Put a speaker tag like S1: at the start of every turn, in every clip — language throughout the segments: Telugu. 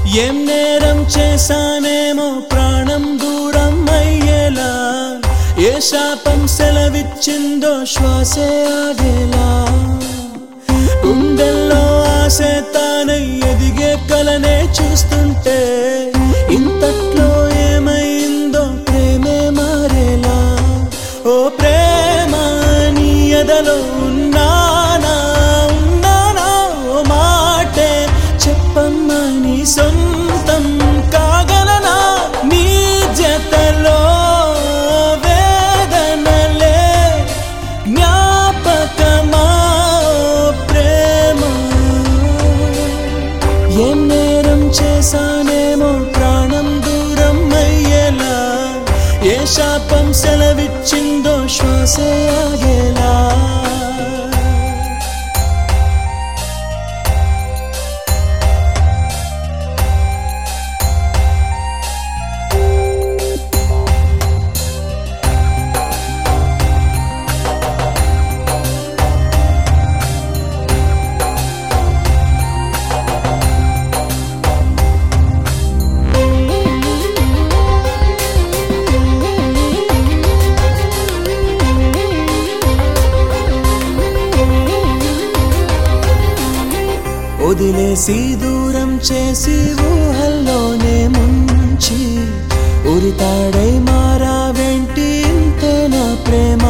S1: ఏం నేరం చేశానేమో ప్రాణం దూరం అయ్యేలా ఏ శాపం సెలవిచ్చిందో శ్వాసే ఆగేలా గుండెల్లో ఆసే తానై ఎదిగే కలనే చూస్తుంటే ఇంతట్లో ఏమైందో ప్రేమే మారేలా ఓ ప్రేమ నీ ఎదలో ఉన్నానా ఉన్నానా ఓ మాటే చెప్పమ్మా నీ సొంతం కాగలనా నీ జతలో వేదనలే జ్ఞాపకమా ఓ ప్రేమ ఏం నేరం చేశానేమో ప్రాణం దూరం అయ్యేలా ఏ శాపం సెలవిచ్చిందో శ్వాసే ఆగేలా వదిలేసి దూరం చేసి ఊహల్లోనే ముంచి ఉరితాడై మారా వెంటి ఇంతే నా ప్రేమ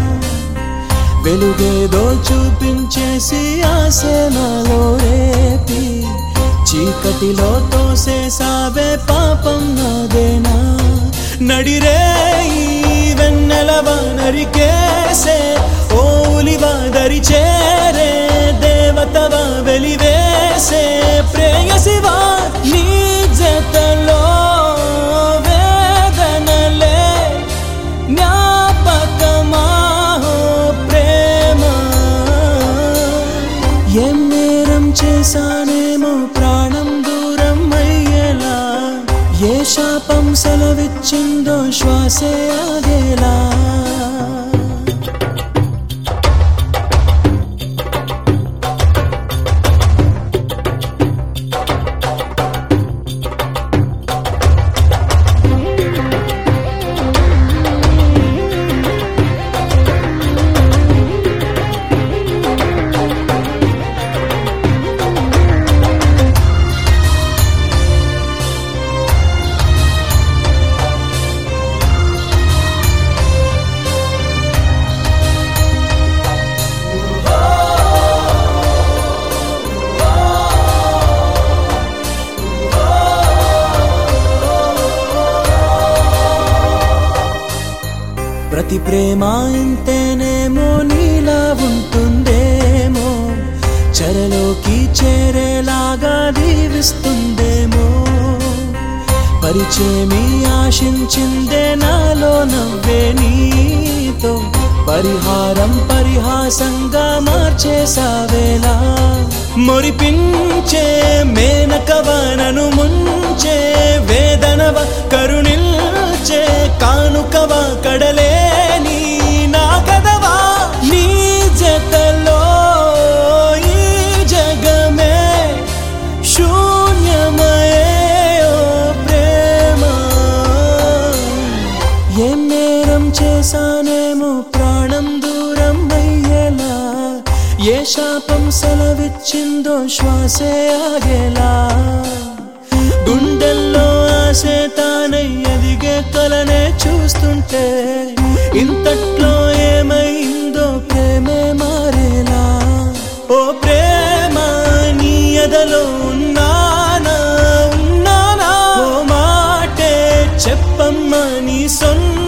S1: వెలుగేదో చూపించేసి ఆశే నాలో రేపి చీకటిలో తోసేసావే పాపం నాదేనా నడిరే ఈ వెన్నెలవా నరికేసే ఓలివా దరి చేరే దేవతవా వెలివేసే ప్రేయసివా నీ జతలో వేదనలే జ్ఞాపకమా ఓ ప్రేమ ఏం నేరం చేశానేమో ప్రాణం దూరం అయ్యేలా ఏ శాపం సెలవిచ్చిందో శ్వాసే ఆగేలా ప్రతి ప్రేమ ఇంతేనేమో నీలా ఉంటుందేమో చెరలోకి చేరేలాగా దీవిస్తుందేమో పరిచయమి ఆశించిందే నాలో నవ్వే నీతో పరిహారం పరిహాసంగా మార్చేసావేలా మురిపించే మేనకవనను ముంచే వేదనవ కరుణిల్చే కానుకవ కడలేని నా కదవా నీ జతలో ఈ జగమే శూన్యమయే ఓ ప్రేమ ఏం నేరం చేశానేమో ప్రాణం దూరం అయ్యేలా ఏ శాపం సెలవిచ్చిందో శ్వాసే ఆగేలా గుండెల్లో ఆసే తానై ఎదిగే కలనే చూస్తుంటే ఇంతట్లో ఏమైందో ప్రేమే మారేలా ఓ ప్రేమ నీ ఎదలో ఉన్నానా ఉన్నానా ఓ మాటే చెప్పమ్మా నీ సొంత